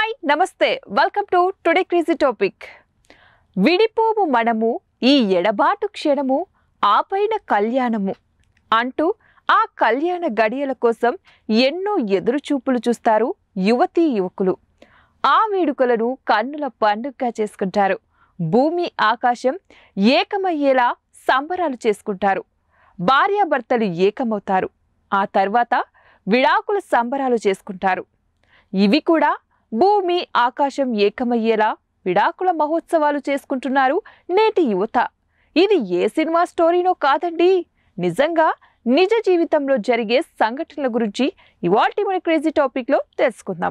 hi నమస్తే welcome to today crazy topic విడిపోము మనము ఈ ఎడబాటు క్షణము ఆపైన కళ్యాణము అంటూ ఆ కళ్యాణ గడియల కోసం ఎన్నో ఎదురుచూపులు చూస్తారు యువతీ యువకులు ఆ వేడుకలను కన్నుల పండుగగా చేసుకుంటారు భూమి ఆకాశం ఏకమయ్యేలా సంబరాలు చేసుకుంటారు భార్యాభర్తలు ఏకమవుతారు ఆ తర్వాత విడాకుల సంబరాలు చేసుకుంటారు ఇవి కూడా భూమి ఆకాశం ఏకమయ్యేలా విడాకుల మహోత్సవాలు చేసుకుంటున్నారు నేటి యువత ఇది ఏ సినిమా స్టోరీనో కాదండి నిజంగా నిజ జీవితంలో జరిగే సంఘటనల గురించి ఇవాల్టి మన క్రేజీ టాపిక్లో తెలుసుకుందాం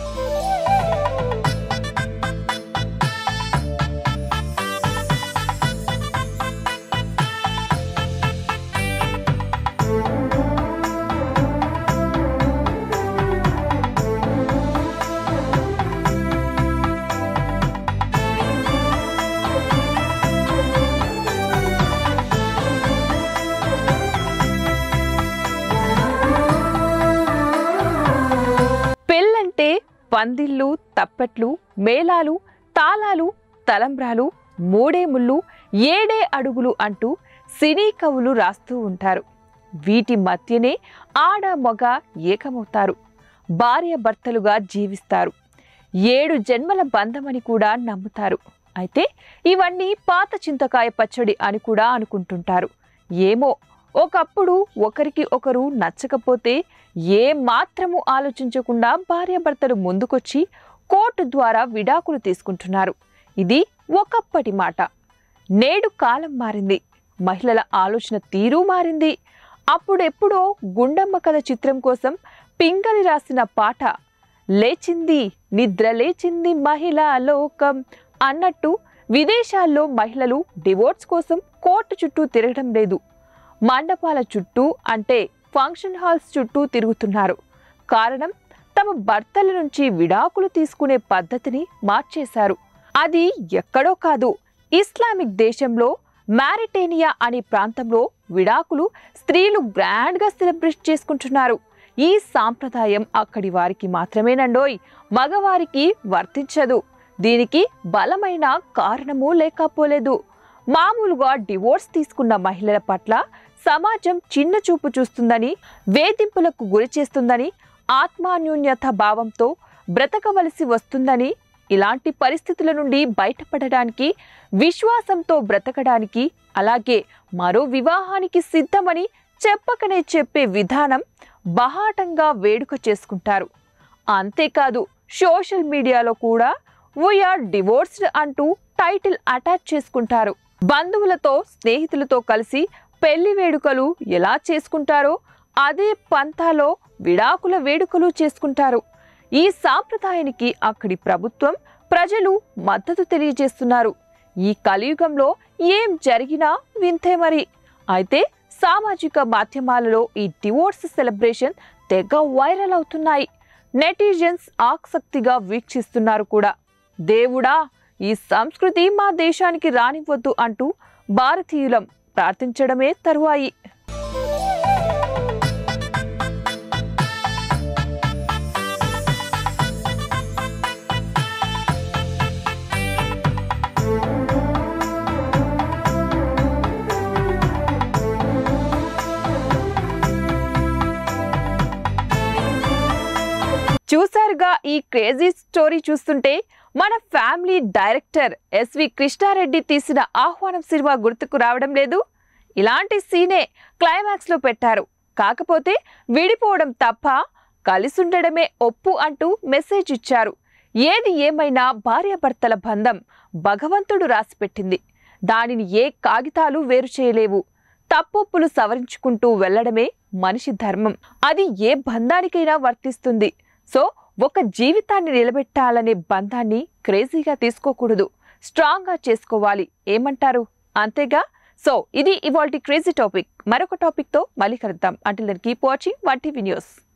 పెళ్ళంటే పందిళ్ళు తప్పెట్లు మేళాలు తాళాలు తలంబ్రాలు మూడే ముళ్ళు ఏడే అడుగులు అంటూ సినీ కవులు రాస్తూ ఉంటారు వీటి మధ్యనే ఆడ మగ ఏకమవుతారు భార్య భర్తలుగా జీవిస్తారు ఏడు జన్మల బంధమని కూడా నమ్ముతారు అయితే ఇవన్నీ పాత చింతకాయ పచ్చడి అని కూడా అనుకుంటుంటారు ఏమో ఒకప్పుడు ఒకరికి ఒకరు నచ్చకపోతే ఏ మాత్రము ఆలోచించకుండా భార్యాభర్తలు ముందుకొచ్చి కోర్టు ద్వారా విడాకులు తీసుకుంటున్నారు ఇది ఒకప్పటి మాట నేడు కాలం మారింది మహిళల ఆలోచన తీరు మారింది అప్పుడెప్పుడో గుండమ్మ కథ చిత్రం కోసం పింగళి రాసిన పాట లేచింది నిద్ర లేచింది మహిళా లోకం అన్నట్టు విదేశాల్లో మహిళలు డివోర్స్ కోసం కోర్టు చుట్టూ తిరగడం లేదు మండపాల చుట్టూ అంటే ఫంక్షన్ హాల్స్ చుట్టూ తిరుగుతున్నారు కారణం తమ భర్తల నుంచి విడాకులు తీసుకునే పద్ధతిని మార్చేశారు అది ఎక్కడో కాదు ఇస్లామిక్ దేశంలో మ్యారిటేనియా అనే ప్రాంతంలో విడాకులు స్త్రీలు గ్రాండ్గా సెలబ్రేట్ చేసుకుంటున్నారు ఈ సాంప్రదాయం అక్కడి వారికి మాత్రమేనండోయ్ మగవారికి వర్తించదు దీనికి బలమైన కారణము లేకపోలేదు మామూలుగా డివోర్స్ తీసుకున్న మహిళల పట్ల సమాజం చిన్న చూపు చూస్తుందని వేధింపులకు గురి చేస్తుందని ఆత్మాన్యూన్యత భావంతో బ్రతకవలసి వస్తుందని ఇలాంటి పరిస్థితుల నుండి బయటపడడానికి విశ్వాసంతో బ్రతకడానికి అలాగే మరో వివాహానికి సిద్ధమని చెప్పకనే చెప్పే విధానం బహాటంగా వేడుక చేసుకుంటారు అంతేకాదు సోషల్ మీడియాలో కూడా వీఆర్ డివోర్స్డ్ అంటూ టైటిల్ అటాచ్ చేసుకుంటారు బంధువులతో స్నేహితులతో కలిసి పెళ్లి వేడుకలు ఎలా చేసుకుంటారో అదే పంతాలో విడాకుల వేడుకలు చేసుకుంటారు ఈ సాంప్రదాయానికి అక్కడి ప్రభుత్వం ప్రజలు మద్దతు తెలియజేస్తున్నారు ఈ కలియుగంలో ఏం జరిగినా వింతే మరి అయితే సామాజిక మాధ్యమాలలో ఈ డివోర్స్ సెలబ్రేషన్ తెగ వైరల్ అవుతున్నాయి నెటిజన్స్ ఆసక్తిగా వీక్షిస్తున్నారు కూడా దేవుడా ఈ సంస్కృతి మా దేశానికి రానివ్వద్దు అంటూ భారతీయులం ప్రార్థించడమే తరువాయి చూశారుగా ఈ క్రేజీ స్టోరీ చూస్తుంటే మన ఫ్యామిలీ డైరెక్టర్ ఎస్వి కృష్ణారెడ్డి తీసిన ఆహ్వానం సినిమా గుర్తుకు రావడం లేదు ఇలాంటి సీనే క్లైమాక్స్ లో పెట్టారు కాకపోతే విడిపోవడం తప్ప కలిసుండడమే ఒప్పు అంటూ మెసేజ్ ఇచ్చారు ఏది ఏమైనా భార్యాభర్తల బంధం భగవంతుడు రాసిపెట్టింది దానిని ఏ కాగితాలు వేరు చేయలేవు తప్పొప్పులు సవరించుకుంటూ వెళ్ళడమే మనిషి ధర్మం అది ఏ బంధానికైనా వర్తిస్తుంది సో ఒక జీవితాన్ని నిలబెట్టాలనే బంధాన్ని క్రేజీగా తీసుకోకూడదు స్ట్రాంగ్గా చేసుకోవాలి ఏమంటారు అంతేగా సో ఇది ఇవాల్టి క్రేజీ టాపిక్ మరొక టాపిక్తో మళ్ళీ కలుద్దాం అంటే keep watching one TV news